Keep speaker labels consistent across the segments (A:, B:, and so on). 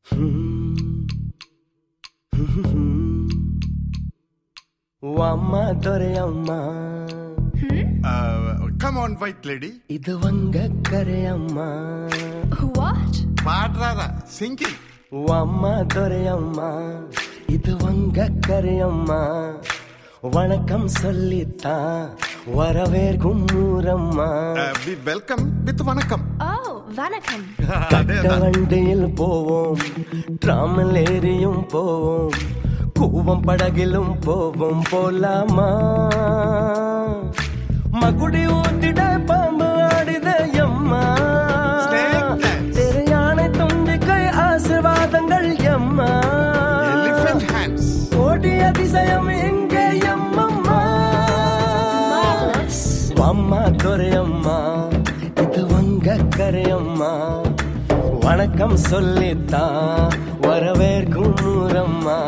A: ఓ అమ్మ దొరయమ్మ
B: come on white lady
A: ఇది వంగ కరెయమ్మ
C: What?
B: పాడరారా సింకింగ్
A: ఓ అమ్మ దొరయమ్మ இது వంగ கரையம்மா வணக்கம் சொல்லித்தான் வரவேற்கும் ஊரம்மா
B: we welcome with vanakkam
C: Oh, Vanakkam.
A: கட்ட வண்டியில் போவோம் டிராமல் ஏறியும் போவோம் கூவம் படகிலும் போவோம் போலாமா மகுடி ஊத்திட பாம்பு ஆடித எம்மா
B: Snake dance.
A: திரு யானை தும்பிக்கை ஆசிர்வாதங்கள் எம்மா
B: ఎలిఫెంట్ హ్యాండ్స్
A: கோடி அதிசயம் எங்கே எம்மம்மா
C: Marvelous.
A: அம்மா துரையம்மா இது வங்க கரையம்மா வணக்கம் சொல்லித்தான் வரவேற்கும் ஊரம்மா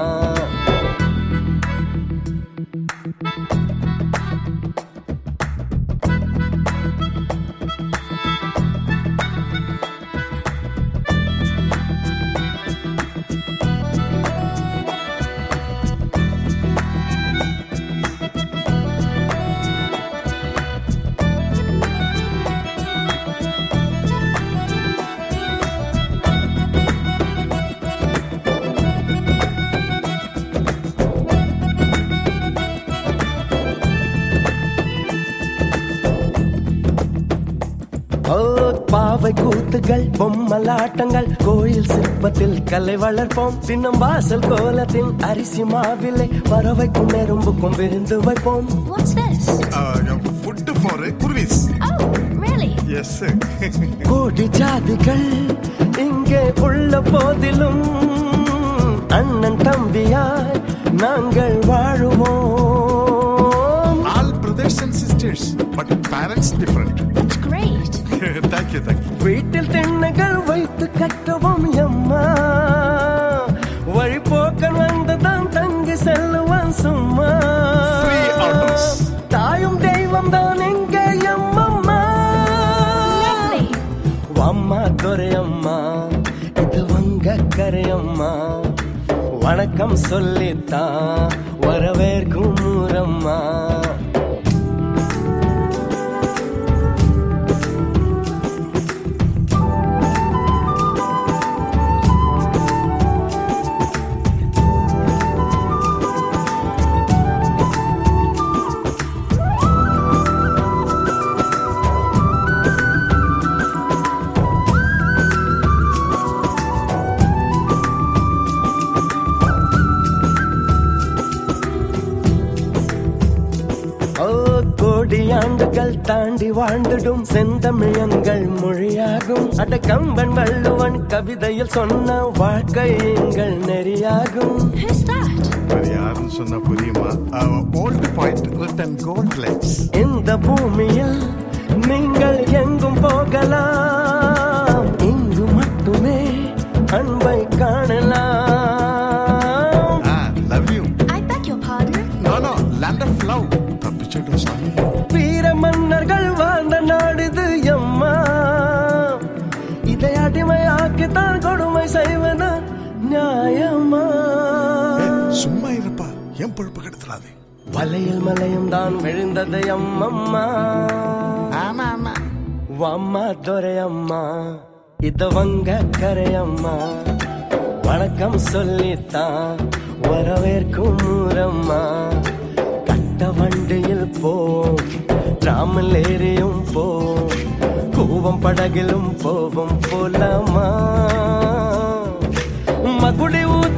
A: ஓ, பாவை கூத்துகள் பொம்மலாட்டங்கள் கோயில் சிற்பத்தில் கலை வளர்ப்போம் தின்னும் வாசல் கோலத்தின் அரிசி மாவிலை பறவைக்கும் நெரும்புக்கும் விருந்து வைப்போம்
C: What's this?
B: ఫుడ్ ఫర్ కుర్వీస్
C: Oh, really?
B: ఎస్
A: கோடி ஜாதிகள் இங்கே உள்ள போதிலும் அண்ணன் தம்பியாய் நாங்கள் வாழுவோம்
B: all brothers and sisters but parents different
C: That's great.
B: Thank you thank you
A: வீட்டில் திண்ணைகள் வைத்து கட்டுவோம் எம்மா வழிபோக்கன் வந்துதான் தங்கி செல்லுவான் சும்மா
B: Free orders.
A: தாயும் தெய்வம் தான் எங்கே எம்மம்மா
C: Lovely.
A: அம்மா துரையம்மா இது வங்க கரையம்மா வணக்கம் சொல்லித்தான் வரவேற்கும் ஊரம்மா ஓ கோடி ஆண்டுகள் தாண்டி வாழ்ந்திடும் செந்தமிழங்கள் மொழியாகும் அட கம்பன் வள்ளுவன் கவிதையில் சொன்ன வாழ்க்கை எங்கள் நெறியாகும்
C: Who's that?
B: మరి யாருன்னு சொன்னா புரியுமா old point return gold let's
A: இந்த பூமியில் நீங்கள் எங்கும் போகலாம் இங்கு மட்டுமே அன்பை காணலாம்
B: love you
C: I beg your pardon.
B: No no land of love తప్పించడం స్వామి
A: வீர மன்னர்கள் வாழ்ந்த நாடுது எம்மா இதை அடிமையாக்கித்தான் கொடுமை செய்வது நியாயமா
B: சும்மா இருப்பா என் பொழுப்பு கெடுத்துறாதே
A: வலையில் மலையும் தான் விழுந்தது அம்மம்மா
B: ஆமா ஆமா
A: அம்மா துரையம்மா இது வங்க கரையம்மா வணக்கம் சொல்லித்தான் வரவேற்கும் ஊரம்மா கட்ட வண்டியில் போவோம் ராமல் ஏறியும் போவோம் கூவம் படகிலும் போவோம் போலாமா மகுடி ஊ